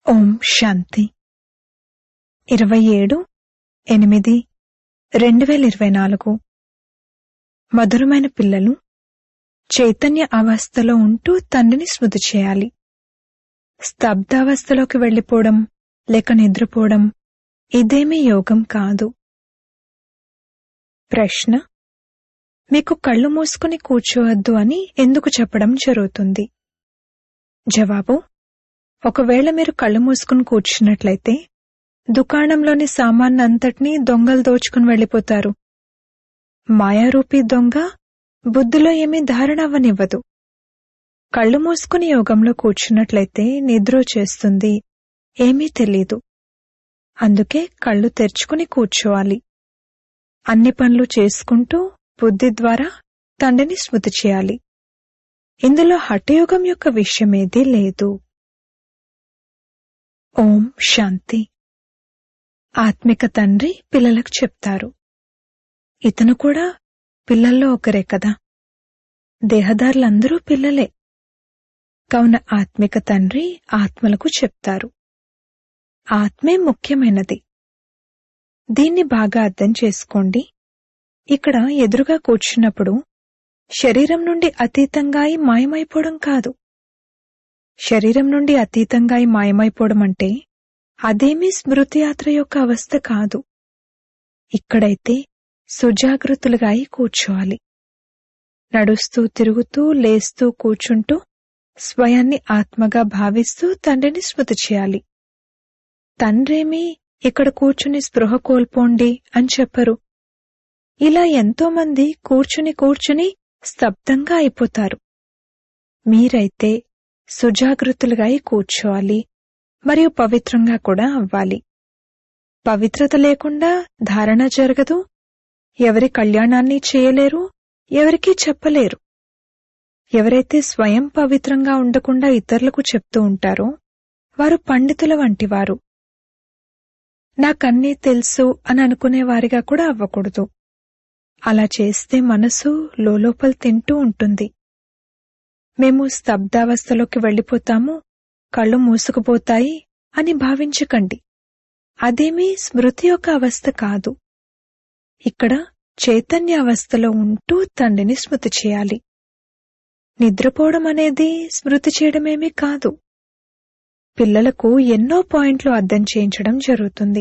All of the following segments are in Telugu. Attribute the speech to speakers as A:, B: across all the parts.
A: ఓం శాంతి ఇరవై ఏడు ఎనిమిది రెండు వేల ఇరవై నాలుగు మధురమైన పిల్లలు చైతన్య అవస్థలో ఉంటూ తండ్రిని స్మృతి చేయాలి స్తబ్దావస్థలోకి వెళ్ళిపోవడం లేక నిద్రపోవడం ఇదేమీ యోగం కాదు ప్రశ్న మీకు కళ్ళు మూసుకుని కూర్చోవద్దు అని ఎందుకు చెప్పడం జరుగుతుంది జవాబు ఒకవేళ మీరు కళ్ళు మూసుకుని కూర్చున్నట్లయితే దుకాణంలోని సామాన్ అంతటినీ దొంగలు దోచుకుని వెళ్ళిపోతారు మాయారూపీ దొంగ బుద్ధిలో ఏమీ ధారణ అవ్వనివ్వదు కళ్ళు మూసుకుని యోగంలో కూర్చున్నట్లయితే నిద్ర చేస్తుంది ఏమీ తెలీదు అందుకే కళ్ళు తెరుచుకుని కూర్చోవాలి అన్ని పనులు చేసుకుంటూ బుద్ధి ద్వారా తండ్రిని స్మృతి చేయాలి ఇందులో హఠయోగం యొక్క విషయమేదీ లేదు ఓం శాంతి ఆత్మిక తండ్రి పిల్లలకు చెప్తారు ఇతను కూడా పిల్లల్లో ఒకరే కదా దేహదారులందరూ పిల్లలే కావున ఆత్మిక తండ్రి ఆత్మలకు చెప్తారు ఆత్మే ముఖ్యమైనది దీన్ని బాగా అర్థం చేసుకోండి ఇక్కడ ఎదురుగా కూర్చున్నప్పుడు శరీరం నుండి అతీతంగా అయి మాయమైపోవడం కాదు శరీరం నుండి అతీతంగా అయి మాయమైపోవడం అంటే అదేమీ స్మృతి యాత్ర యొక్క అవస్థ కాదు ఇక్కడైతే సుజాగృతులుగా అయి కూర్చోవాలి నడుస్తూ తిరుగుతూ లేస్తూ కూర్చుంటూ స్వయాన్ని ఆత్మగా భావిస్తూ తండ్రిని స్మృతి చేయాలి తండ్రేమీ ఇక్కడ కూర్చుని స్పృహ కోల్పోండి అని చెప్పరు ఇలా ఎంతో మంది కూర్చుని కూర్చుని స్తబ్దంగా అయిపోతారు మీరైతే సుజాగృతులుగా అయి కూర్చోవాలి మరియు పవిత్రంగా కూడా అవ్వాలి పవిత్రత లేకుండా ధారణ జరగదు ఎవరి కళ్యాణాన్ని చేయలేరు ఎవరికీ చెప్పలేరు ఎవరైతే స్వయం పవిత్రంగా ఉండకుండా ఇతరులకు చెప్తూ ఉంటారో వారు పండితుల వంటివారు నాకన్నీ తెలుసు అని అనుకునేవారిగా కూడా అవ్వకూడదు అలా చేస్తే మనసు లోపల తింటూ ఉంటుంది మేము స్తబ్దావస్థలోకి వెళ్ళిపోతాము కళ్ళు మూసుకుపోతాయి అని భావించకండి అదేమీ స్మృతి యొక్క అవస్థ కాదు ఇక్కడ చైతన్య అవస్థలో ఉంటూ తండ్రిని స్మృతి చేయాలి నిద్రపోవడం అనేది స్మృతి చేయడమేమీ కాదు పిల్లలకు ఎన్నో పాయింట్లు అర్థం చేయించడం జరుగుతుంది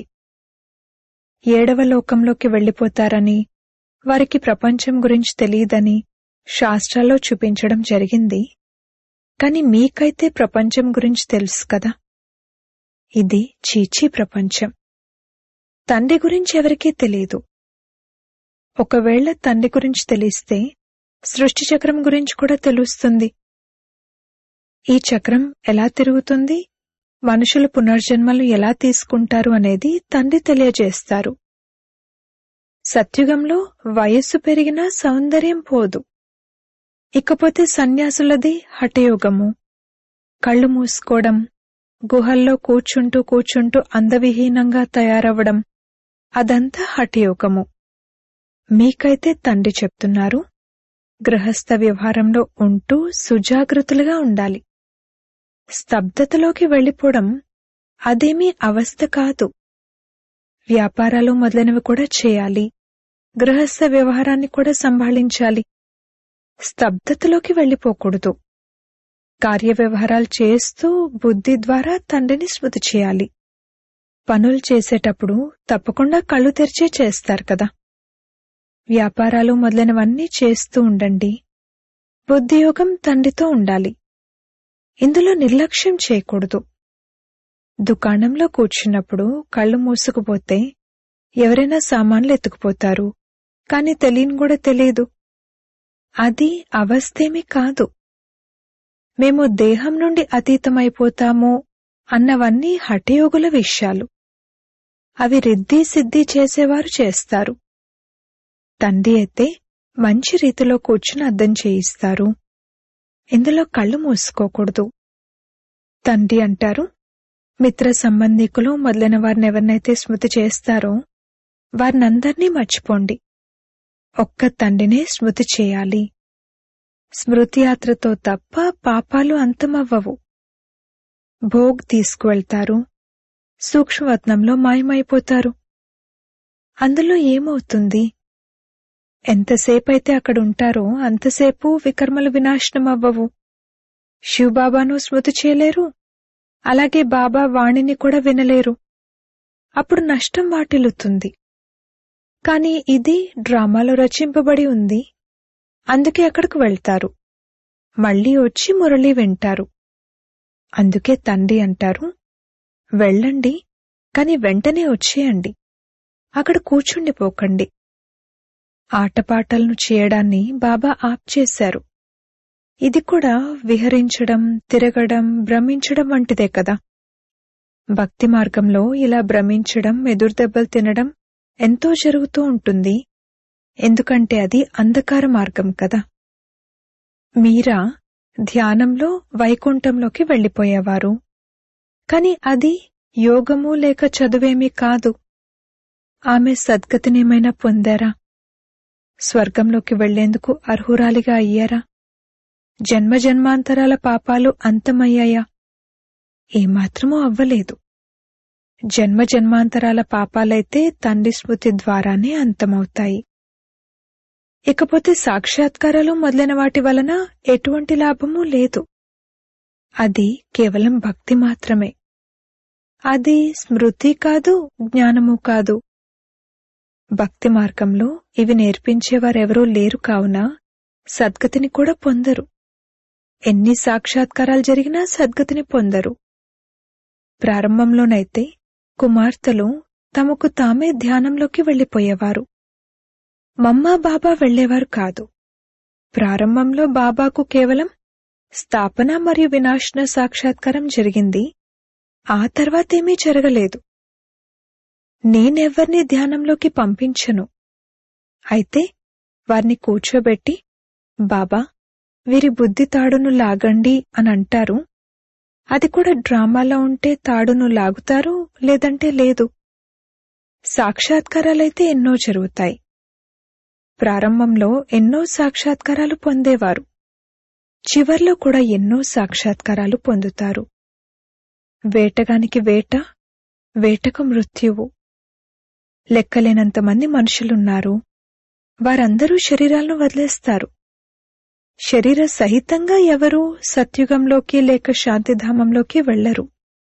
A: ఏడవ లోకంలోకి వెళ్ళిపోతారని వారికి ప్రపంచం గురించి తెలియదని శాస్త్రాల్లో చూపించడం జరిగింది కాని మీకైతే ప్రపంచం గురించి తెలుసు కదా ఇది చీచీ ప్రపంచం తండ్రి గురించి ఎవరికీ తెలియదు ఒకవేళ తండ్రి గురించి తెలిస్తే సృష్టి చక్రం గురించి కూడా తెలుస్తుంది ఈ చక్రం ఎలా తిరుగుతుంది మనుషులు పునర్జన్మలు ఎలా తీసుకుంటారు అనేది తండ్రి తెలియజేస్తారు సత్యుగంలో వయస్సు పెరిగినా సౌందర్యం పోదు ఇకపోతే సన్యాసులది హఠయోగము కళ్ళు మూసుకోవడం గుహల్లో కూర్చుంటూ కూర్చుంటూ అందవిహీనంగా తయారవ్వడం అదంతా హఠయోగము మీకైతే తండ్రి చెప్తున్నారు గృహస్థ వ్యవహారంలో ఉంటూ సుజాగృతులుగా ఉండాలి స్తబ్దతలోకి వెళ్ళిపోవడం అదేమీ అవస్థ కాదు వ్యాపారాలు మొదలైనవి కూడా చేయాలి గృహస్థ వ్యవహారాన్ని కూడా సంభాళించాలి స్తబ్దతలోకి వెళ్ళిపోకూడదు కార్య వ్యవహారాలు చేస్తూ బుద్ధి ద్వారా తండ్రిని స్మృతి చేయాలి పనులు చేసేటప్పుడు తప్పకుండా కళ్ళు తెరిచే చేస్తారు కదా వ్యాపారాలు మొదలైనవన్నీ చేస్తూ ఉండండి బుద్ధియోగం తండ్రితో ఉండాలి ఇందులో నిర్లక్ష్యం చేయకూడదు దుకాణంలో కూర్చున్నప్పుడు కళ్ళు మూసుకుపోతే ఎవరైనా సామాన్లు ఎత్తుకుపోతారు కాని తెలియని కూడా తెలియదు అది అవస్థేమీ కాదు మేము దేహం నుండి అతీతమైపోతాము అన్నవన్నీ హఠయోగుల విషయాలు అవి రిద్ధి సిద్ధి చేసేవారు చేస్తారు తండ్రి అయితే మంచి రీతిలో కూర్చుని అర్థం చేయిస్తారు ఇందులో కళ్ళు మూసుకోకూడదు తండ్రి అంటారు మిత్ర సంబంధికులు మొదలైన వారిని ఎవరినైతే స్మృతి చేస్తారో వారినందర్నీ మర్చిపోండి ఒక్క తండ్రినే స్మృతి చేయాలి స్మృతి యాత్రతో తప్ప పాపాలు అంతమవ్వవు భోగ్ తీసుకువెళ్తారు సూక్ష్మవత్నంలో మాయమైపోతారు అందులో ఏమవుతుంది ఎంతసేపైతే అక్కడ ఉంటారో అంతసేపు వికర్మలు వినాశనం అవ్వవు శివబాబాను స్మృతి చేయలేరు అలాగే బాబా వాణిని కూడా వినలేరు అప్పుడు నష్టం వాటిల్లుతుంది కాని ఇది డ్రామాలో రచింపబడి ఉంది అందుకే అక్కడికి వెళ్తారు మళ్ళీ వచ్చి మురళి వింటారు అందుకే తండ్రి అంటారు వెళ్ళండి కాని వెంటనే వచ్చేయండి అక్కడ కూర్చుండిపోకండి ఆటపాటలను చేయడాన్ని బాబా ఆప్ చేశారు ఇది కూడా విహరించడం తిరగడం భ్రమించడం వంటిదే కదా భక్తి మార్గంలో ఇలా భ్రమించడం ఎదురుదెబ్బలు తినడం ఎంతో జరుగుతూ ఉంటుంది ఎందుకంటే అది అంధకార మార్గం కదా మీరా ధ్యానంలో వైకుంఠంలోకి వెళ్లిపోయేవారు కాని అది యోగము లేక చదువేమీ కాదు ఆమె సద్గతినేమైనా పొందారా స్వర్గంలోకి వెళ్లేందుకు అర్హురాలిగా అయ్యారా జన్మ జన్మాంతరాల పాపాలు అంతమయ్యాయా ఏమాత్రమూ అవ్వలేదు జన్మ జన్మాంతరాల పాపాలైతే తండ్రి స్మృతి ద్వారానే అంతమవుతాయి ఇకపోతే సాక్షాత్కారాలు మొదలైన వాటి వలన ఎటువంటి లాభమూ లేదు అది కేవలం భక్తి మాత్రమే అది స్మృతి కాదు జ్ఞానము కాదు భక్తి మార్గంలో ఇవి నేర్పించేవారెవరూ లేరు కావున సద్గతిని కూడా పొందరు ఎన్ని సాక్షాత్కారాలు జరిగినా సద్గతిని పొందరు ప్రారంభంలోనైతే కుమార్తెలు తమకు తామే ధ్యానంలోకి వెళ్లిపోయేవారు మమ్మ బాబా వెళ్లేవారు కాదు ప్రారంభంలో బాబాకు కేవలం స్థాపన మరియు వినాశన సాక్షాత్కారం జరిగింది ఆ తర్వాతేమీ జరగలేదు నేనెవ్వర్ని ధ్యానంలోకి పంపించను అయితే వారిని కూర్చోబెట్టి బాబా వీరి బుద్ధి తాడును లాగండి అని అంటారు అది కూడా డ్రామాలో ఉంటే తాడును లాగుతారు లేదంటే లేదు సాక్షాత్కారాలైతే ఎన్నో జరుగుతాయి ప్రారంభంలో ఎన్నో సాక్షాత్కారాలు పొందేవారు చివర్లో కూడా ఎన్నో సాక్షాత్కారాలు పొందుతారు వేటగానికి వేట వేటకు మృత్యువు లెక్కలేనంతమంది మనుషులున్నారు వారందరూ శరీరాలను వదిలేస్తారు శరీర సహితంగా ఎవరూ సత్యుగంలోకి లేక శాంతిధామంలోకి వెళ్లరు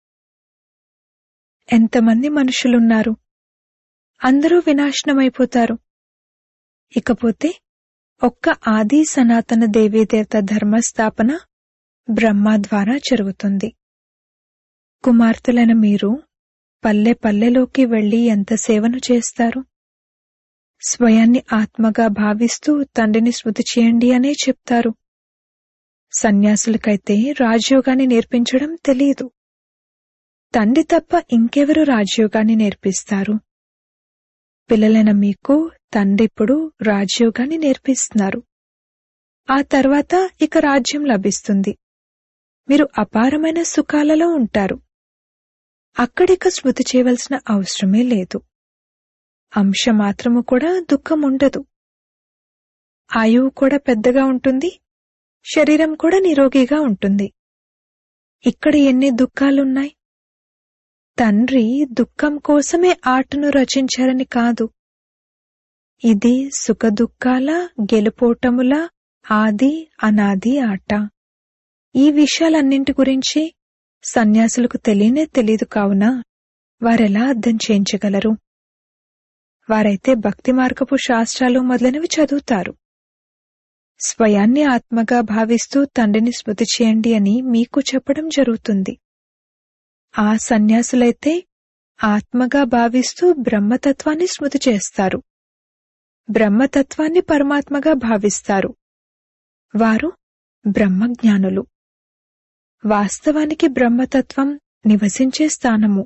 A: ఎంతమంది మనుషులున్నారు అందరూ వినాశనమైపోతారు ఇకపోతే ఒక్క ఆది సనాతన దేవీదేవత ధర్మస్థాపన బ్రహ్మ ద్వారా జరుగుతుంది కుమార్తెలైన మీరు పల్లె పల్లెలోకి వెళ్లి ఎంత సేవను చేస్తారు స్వయాన్ని ఆత్మగా భావిస్తూ తండ్రిని స్మృతి చేయండి అనే చెప్తారు సన్యాసులకైతే రాజయోగాన్ని నేర్పించడం తెలియదు తండ్రి తప్ప ఇంకెవరు రాజయోగాన్ని నేర్పిస్తారు పిల్లలైన మీకు తండ్రి ఇప్పుడు రాజయోగాన్ని నేర్పిస్తున్నారు ఆ తర్వాత ఇక రాజ్యం లభిస్తుంది మీరు అపారమైన సుఖాలలో ఉంటారు అక్కడిక స్మృతి చేయవలసిన అవసరమే లేదు అంశ మాత్రము కూడా దుఃఖం ఉండదు ఆయువు కూడా పెద్దగా ఉంటుంది శరీరం కూడా నిరోగిగా ఉంటుంది ఇక్కడ ఎన్ని దుఃఖాలున్నాయి తండ్రి దుఃఖం కోసమే ఆటను రచించారని కాదు ఇది సుఖదుఖాల గెలుపోటముల ఆది అనాది ఆట ఈ విషయాలన్నింటి గురించి సన్యాసులకు తెలియనే తెలీదు కావున వారెలా అర్థం చేయించగలరు వారైతే భక్తి మార్గపు శాస్త్రాలు మొదలైనవి చదువుతారు స్వయాన్ని ఆత్మగా భావిస్తూ తండ్రిని స్మృతి చేయండి అని మీకు చెప్పడం జరుగుతుంది ఆ సన్యాసులైతే ఆత్మగా భావిస్తూ బ్రహ్మతత్వాన్ని స్మృతి చేస్తారు బ్రహ్మతత్వాన్ని పరమాత్మగా భావిస్తారు వారు బ్రహ్మజ్ఞానులు వాస్తవానికి బ్రహ్మతత్వం నివసించే స్థానము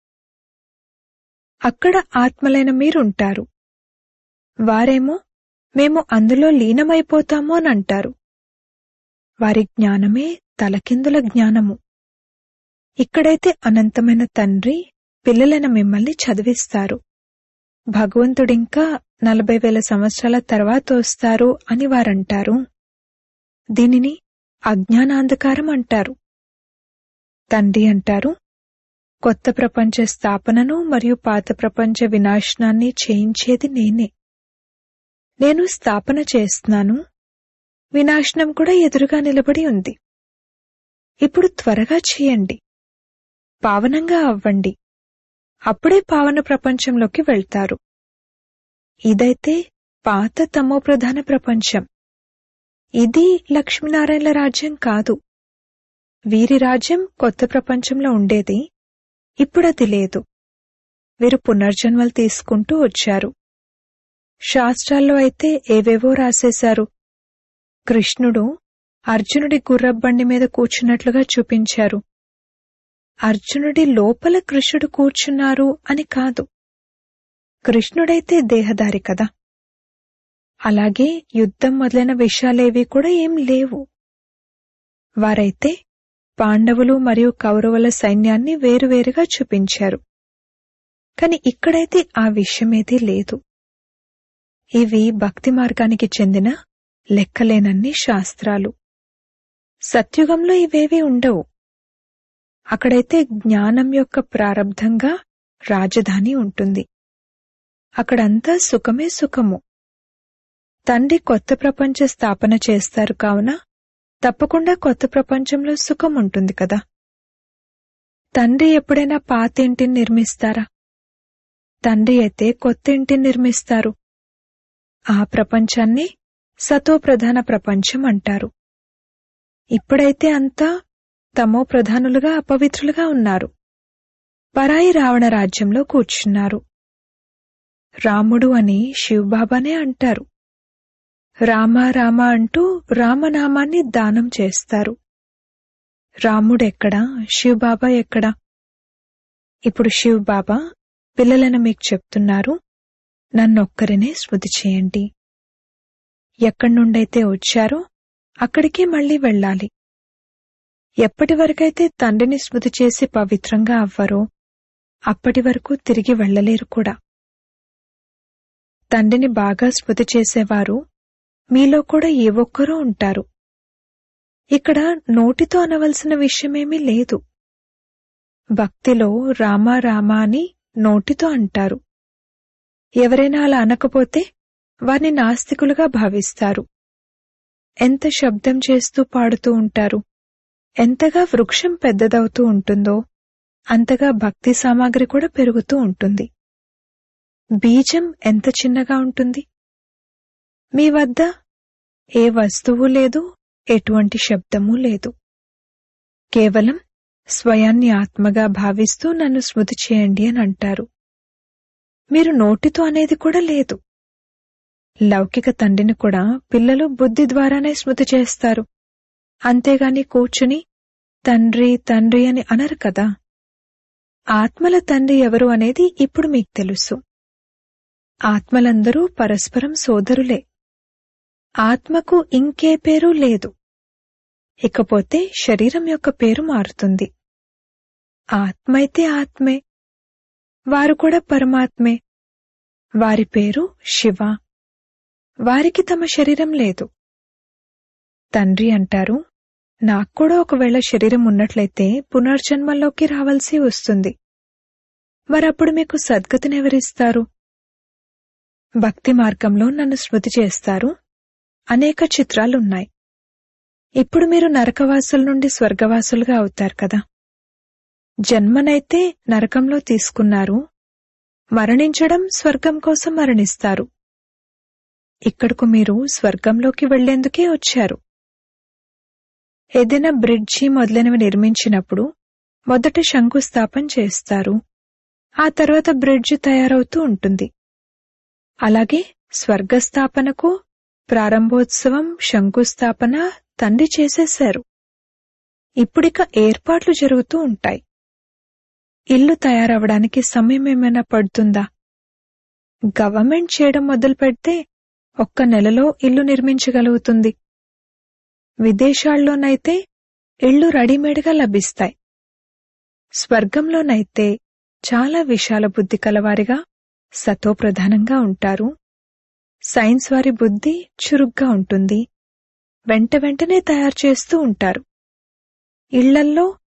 A: అక్కడ ఆత్మలైన మీరుంటారు వారేమో మేము అందులో లీనమైపోతాము అని అంటారు వారి జ్ఞానమే తలకిందుల జ్ఞానము ఇక్కడైతే అనంతమైన తండ్రి పిల్లలైన మిమ్మల్ని చదివిస్తారు భగవంతుడింకా నలభై వేల సంవత్సరాల తర్వాత వస్తారు అని వారంటారు దీనిని అజ్ఞానాంధకారం అంటారు తండ్రి అంటారు కొత్త ప్రపంచ స్థాపనను మరియు పాత ప్రపంచ వినాశనాన్ని చేయించేది నేనే నేను స్థాపన చేస్తున్నాను వినాశనం కూడా ఎదురుగా నిలబడి ఉంది ఇప్పుడు త్వరగా చేయండి పావనంగా అవ్వండి అప్పుడే పావన ప్రపంచంలోకి వెళ్తారు ఇదైతే పాత తమో ప్రధాన ప్రపంచం ఇది లక్ష్మీనారాయణల రాజ్యం కాదు వీరి రాజ్యం కొత్త ప్రపంచంలో ఉండేది ఇప్పుడది లేదు వీరు పునర్జన్మలు తీసుకుంటూ వచ్చారు శాస్త్రాల్లో అయితే ఏవేవో రాసేశారు కృష్ణుడు అర్జునుడి గుర్రబండి మీద కూర్చున్నట్లుగా చూపించారు అర్జునుడి లోపల కృష్ణుడు కూర్చున్నారు అని కాదు కృష్ణుడైతే దేహదారి కదా అలాగే యుద్ధం మొదలైన విషయాలేవి కూడా ఏం లేవు వారైతే పాండవులు మరియు కౌరవుల సైన్యాన్ని వేరువేరుగా చూపించారు కాని ఇక్కడైతే ఆ విషయమేదీ లేదు ఇవి భక్తి మార్గానికి చెందిన లెక్కలేనన్ని శాస్త్రాలు సత్యుగంలో ఇవేవీ ఉండవు అక్కడైతే జ్ఞానం యొక్క ప్రారంధంగా రాజధాని ఉంటుంది అక్కడంతా సుఖమే సుఖము తండ్రి కొత్త ప్రపంచ స్థాపన చేస్తారు కావున తప్పకుండా కొత్త ప్రపంచంలో సుఖం ఉంటుంది కదా తండ్రి ఎప్పుడైనా పాత ఇంటిని నిర్మిస్తారా తండ్రి అయితే కొత్త ఇంటిని నిర్మిస్తారు ఆ ప్రపంచాన్ని సతో ప్రధాన ప్రపంచం అంటారు ఇప్పుడైతే అంతా తమో ప్రధానులుగా అపవిత్రులుగా ఉన్నారు పరాయి రావణ రాజ్యంలో కూర్చున్నారు రాముడు అని శివబాబానే అంటారు రామ రామ అంటూ రామనామాన్ని దానం చేస్తారు రాముడెక్కడా శివబాబా ఎక్కడా ఇప్పుడు శివబాబా పిల్లలను మీకు చెప్తున్నారు నన్నొక్కరినే స్మృతి చేయండి ఎక్కడి నుండైతే వచ్చారో అక్కడికే మళ్ళీ వెళ్ళాలి ఎప్పటి వరకైతే తండ్రిని స్మృతి చేసి పవిత్రంగా అవ్వరో అప్పటి వరకు తిరిగి వెళ్ళలేరు కూడా తండ్రిని బాగా స్మృతి చేసేవారు మీలో కూడా ఏ ఒక్కరూ ఉంటారు ఇక్కడ నోటితో అనవలసిన విషయమేమీ లేదు భక్తిలో రామా రామా అని నోటితో అంటారు ఎవరైనా అలా అనకపోతే వారిని నాస్తికులుగా భావిస్తారు ఎంత శబ్దం చేస్తూ పాడుతూ ఉంటారు ఎంతగా వృక్షం పెద్దదవుతూ ఉంటుందో అంతగా భక్తి సామాగ్రి కూడా పెరుగుతూ ఉంటుంది బీజం ఎంత చిన్నగా ఉంటుంది మీ వద్ద ఏ వస్తువు లేదు ఎటువంటి శబ్దమూ లేదు కేవలం స్వయాన్ని ఆత్మగా భావిస్తూ నన్ను స్మృతి చేయండి అని అంటారు మీరు నోటితో అనేది కూడా లేదు లౌకిక తండ్రిని కూడా పిల్లలు బుద్ధి ద్వారానే స్మృతి చేస్తారు అంతేగాని కూర్చుని తండ్రి తండ్రి అని అనరు కదా ఆత్మల తండ్రి ఎవరు అనేది ఇప్పుడు మీకు తెలుసు ఆత్మలందరూ పరస్పరం సోదరులే ఆత్మకు ఇంకే పేరు లేదు ఇకపోతే శరీరం యొక్క పేరు మారుతుంది ఆత్మైతే ఆత్మే వారు కూడా పరమాత్మే వారి పేరు శివ వారికి తమ శరీరం లేదు తండ్రి అంటారు నాకు కూడా ఒకవేళ శరీరం ఉన్నట్లయితే పునర్జన్మల్లోకి రావాల్సి వస్తుంది మరప్పుడు మీకు సద్గతినెవరిస్తారు భక్తి మార్గంలో నన్ను స్మృతి చేస్తారు అనేక చిత్రాలున్నాయి ఇప్పుడు మీరు నరకవాసుల నుండి స్వర్గవాసులుగా అవుతారు కదా జన్మనైతే నరకంలో తీసుకున్నారు మరణించడం స్వర్గం కోసం మరణిస్తారు ఇక్కడకు మీరు స్వర్గంలోకి వెళ్లేందుకే వచ్చారు ఏదైనా బ్రిడ్జి మొదలైనవి నిర్మించినప్పుడు మొదట శంకుస్థాపన చేస్తారు ఆ తర్వాత బ్రిడ్జి తయారవుతూ ఉంటుంది అలాగే స్వర్గస్థాపనకు ప్రారంభోత్సవం శంకుస్థాపన తండ్రి చేసేశారు ఇప్పుడిక ఏర్పాట్లు జరుగుతూ ఉంటాయి ఇల్లు తయారవడానికి సమయం ఏమైనా పడుతుందా గవర్నమెంట్ చేయడం మొదలు పెడితే ఒక్క నెలలో ఇల్లు నిర్మించగలుగుతుంది విదేశాల్లోనైతే ఇళ్లు రెడీమేడ్గా లభిస్తాయి స్వర్గంలోనైతే చాలా విశాల బుద్ధి కలవారిగా సతోప్రధానంగా ఉంటారు సైన్స్ వారి బుద్ధి చురుగ్గా ఉంటుంది వెంట వెంటనే తయారు చేస్తూ ఉంటారు ఇళ్లల్లో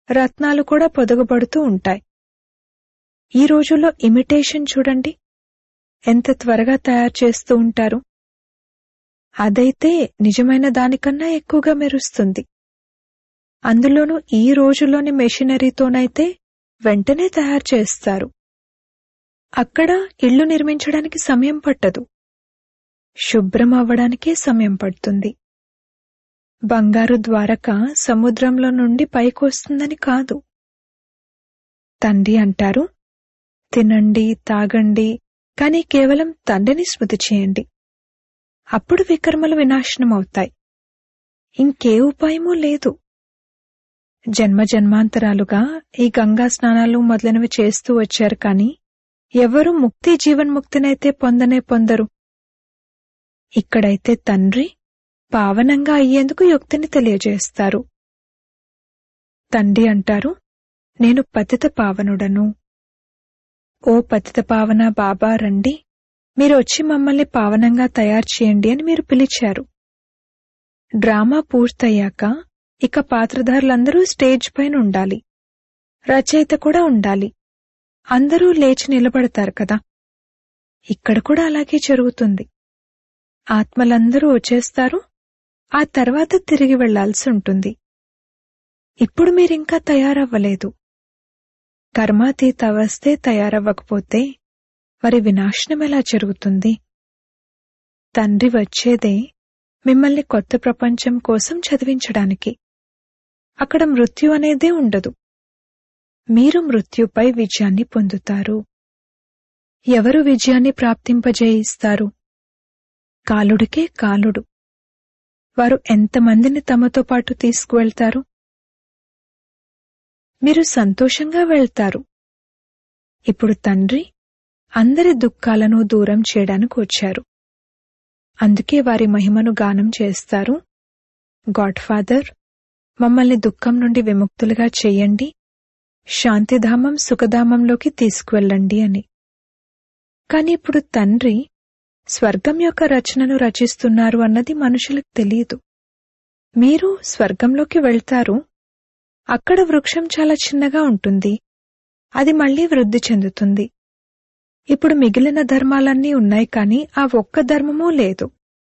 A: రత్నాలు కూడా పొదగబడుతూ ఉంటాయి ఈ రోజుల్లో ఇమిటేషన్ చూడండి ఎంత త్వరగా తయారు చేస్తూ ఉంటారు అదైతే నిజమైన దానికన్నా ఎక్కువగా మెరుస్తుంది అందులోనూ ఈ రోజుల్లోని మెషినరీతోనైతే వెంటనే తయారు చేస్తారు అక్కడ ఇళ్లు నిర్మించడానికి సమయం పట్టదు శుభ్రం అవ్వడానికే సమయం పడుతుంది బంగారు ద్వారక సముద్రంలో నుండి పైకొస్తుందని కాదు తండ్రి అంటారు తినండి తాగండి కానీ కేవలం తండ్రిని స్మృతి చేయండి అప్పుడు వికర్మలు వినాశనమవుతాయి ఇంకే ఉపాయమూ లేదు జన్మ జన్మాంతరాలుగా ఈ గంగా స్నానాలు మొదలైనవి చేస్తూ వచ్చారు కాని ఎవరు ముక్తి జీవన్ముక్తినైతే పొందనే పొందరు ఇక్కడైతే తండ్రి పావనంగా అయ్యేందుకు యుక్తిని తెలియజేస్తారు తండ్రి అంటారు నేను పతిత పావనుడను ఓ పతిత పావన బాబా రండి మీరు వచ్చి మమ్మల్ని పావనంగా తయారు చేయండి అని మీరు పిలిచారు డ్రామా పూర్తయ్యాక ఇక పాత్రధారులందరూ స్టేజ్ పైన ఉండాలి రచయిత కూడా ఉండాలి అందరూ లేచి నిలబడతారు కదా ఇక్కడ కూడా అలాగే జరుగుతుంది ఆత్మలందరూ వచ్చేస్తారు ఆ తర్వాత తిరిగి వెళ్లాల్సి ఉంటుంది ఇప్పుడు మీరింకా తయారవ్వలేదు కర్మాతీత అవస్థే తయారవ్వకపోతే మరి వినాశనం ఎలా జరుగుతుంది తండ్రి వచ్చేదే మిమ్మల్ని కొత్త ప్రపంచం కోసం చదివించడానికి అక్కడ మృత్యు అనేదే ఉండదు మీరు మృత్యుపై విజయాన్ని పొందుతారు ఎవరు విజయాన్ని ప్రాప్తింపజేయిస్తారు కాలుడికే కాలుడు వారు ఎంతమందిని తమతో పాటు తీసుకువెళ్తారు మీరు సంతోషంగా వెళ్తారు ఇప్పుడు తండ్రి అందరి దుఃఖాలను దూరం చేయడానికి వచ్చారు అందుకే వారి మహిమను గానం చేస్తారు గాడ్ ఫాదర్ మమ్మల్ని దుఃఖం నుండి విముక్తులుగా చెయ్యండి శాంతిధామం సుఖధామంలోకి తీసుకువెళ్ళండి అని కాని ఇప్పుడు తండ్రి స్వర్గం యొక్క రచనను రచిస్తున్నారు అన్నది మనుషులకు తెలియదు మీరు స్వర్గంలోకి వెళ్తారు అక్కడ వృక్షం చాలా చిన్నగా ఉంటుంది అది మళ్లీ వృద్ధి చెందుతుంది ఇప్పుడు మిగిలిన ధర్మాలన్నీ ఉన్నాయి కాని ఆ ఒక్క ధర్మమూ లేదు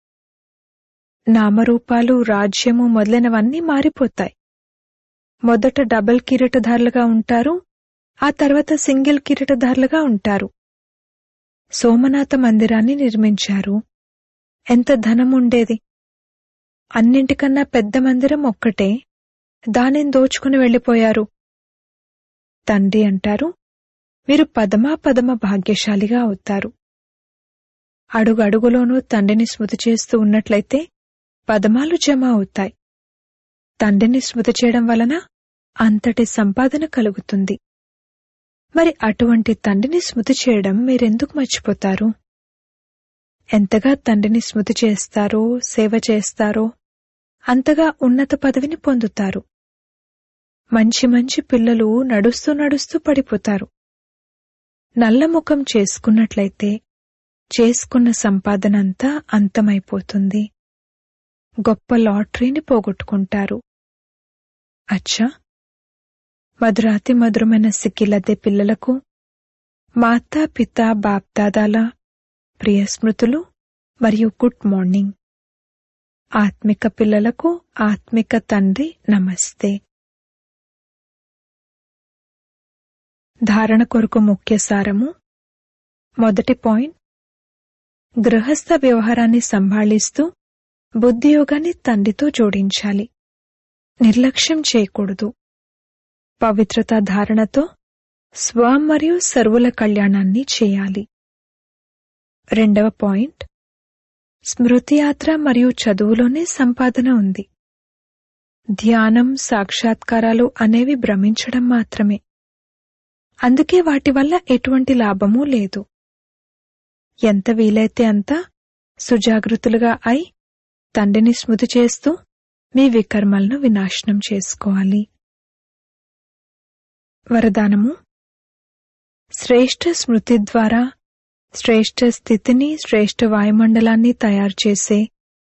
A: నామరూపాలు రాజ్యము మొదలైనవన్నీ మారిపోతాయి మొదట డబుల్ కిరీటధారులుగా ఉంటారు ఆ తర్వాత సింగిల్ కిరీటధారులుగా ఉంటారు సోమనాథ మందిరాన్ని నిర్మించారు ఎంత ధనం ఉండేది అన్నింటికన్నా పెద్ద మందిరం ఒక్కటే దానిని దోచుకుని వెళ్లిపోయారు తండ్రి అంటారు మీరు పదమా పదమ భాగ్యశాలిగా అవుతారు అడుగు అడుగులోనూ తండ్రిని స్మృతి చేస్తూ ఉన్నట్లయితే పదమాలు జమ అవుతాయి తండ్రిని స్మృతి చేయడం వలన అంతటి సంపాదన కలుగుతుంది మరి అటువంటి తండ్రిని స్మృతి చేయడం మీరెందుకు మర్చిపోతారు ఎంతగా తండ్రిని స్మృతి చేస్తారో సేవ చేస్తారో అంతగా ఉన్నత పదవిని పొందుతారు మంచి మంచి పిల్లలు నడుస్తూ నడుస్తూ పడిపోతారు నల్లముఖం చేసుకున్నట్లయితే చేసుకున్న సంపాదనంతా అంతమైపోతుంది గొప్ప లాటరీని పోగొట్టుకుంటారు అచ్చా మధురాతి మధురమైన సిక్కిలద్దే పిల్లలకు మాతా పిత బాప్దాదాల ప్రియ స్మృతులు మరియు గుడ్ మార్నింగ్ ఆత్మిక పిల్లలకు ఆత్మిక తండ్రి నమస్తే ధారణ కొరకు ముఖ్య సారము మొదటి పాయింట్ గృహస్థ వ్యవహారాన్ని సంభాళిస్తూ బుద్ధియోగాన్ని తండ్రితో జోడించాలి నిర్లక్ష్యం చేయకూడదు పవిత్రత ధారణతో స్వ మరియు సర్వుల కళ్యాణాన్ని చేయాలి రెండవ పాయింట్ స్మృతి యాత్ర మరియు చదువులోనే సంపాదన ఉంది ధ్యానం సాక్షాత్కారాలు అనేవి భ్రమించడం మాత్రమే అందుకే వాటి వల్ల ఎటువంటి లాభమూ లేదు ఎంత వీలైతే అంత సుజాగృతులుగా అయి తండ్రిని స్మృతి చేస్తూ మీ వికర్మలను వినాశనం చేసుకోవాలి వరదానము శ్రేష్ఠ స్మృతి ద్వారా శ్రేష్ఠ స్థితిని శ్రేష్ఠ వాయుమండలాన్ని తయారు చేసే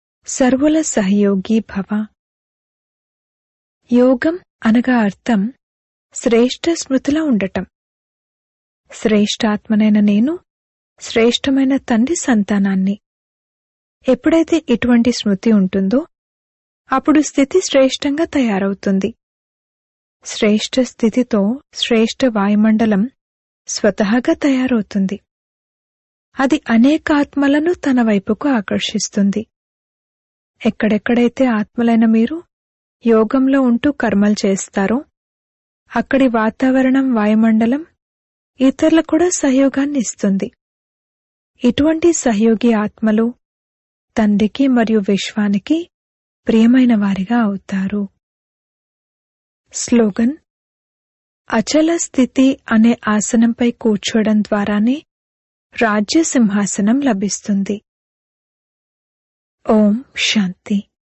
A: సర్వుల సహయోగి భవ యోగం అనగా అర్థం శ్రేష్ఠ స్మృతిలో ఉండటం శ్రేష్ఠాత్మనైన నేను శ్రేష్టమైన తండ్రి సంతానాన్ని ఎప్పుడైతే ఇటువంటి స్మృతి ఉంటుందో అప్పుడు స్థితి శ్రేష్టంగా తయారవుతుంది శ్రేష్ఠ స్థితితో శ్రేష్ఠ వాయుమండలం స్వతహాగా తయారవుతుంది అది అనేక ఆత్మలను తన వైపుకు ఆకర్షిస్తుంది ఎక్కడెక్కడైతే ఆత్మలైన మీరు యోగంలో ఉంటూ కర్మలు చేస్తారో అక్కడి వాతావరణం వాయుమండలం ఇతరులకు కూడా సహయోగాన్ని ఇస్తుంది ఇటువంటి సహయోగి ఆత్మలు తండ్రికి మరియు విశ్వానికి ప్రియమైన వారిగా అవుతారు స్లోగన్ అచల స్థితి అనే ఆసనంపై కూర్చోవడం ద్వారానే రాజ్య సింహాసనం లభిస్తుంది ఓం శాంతి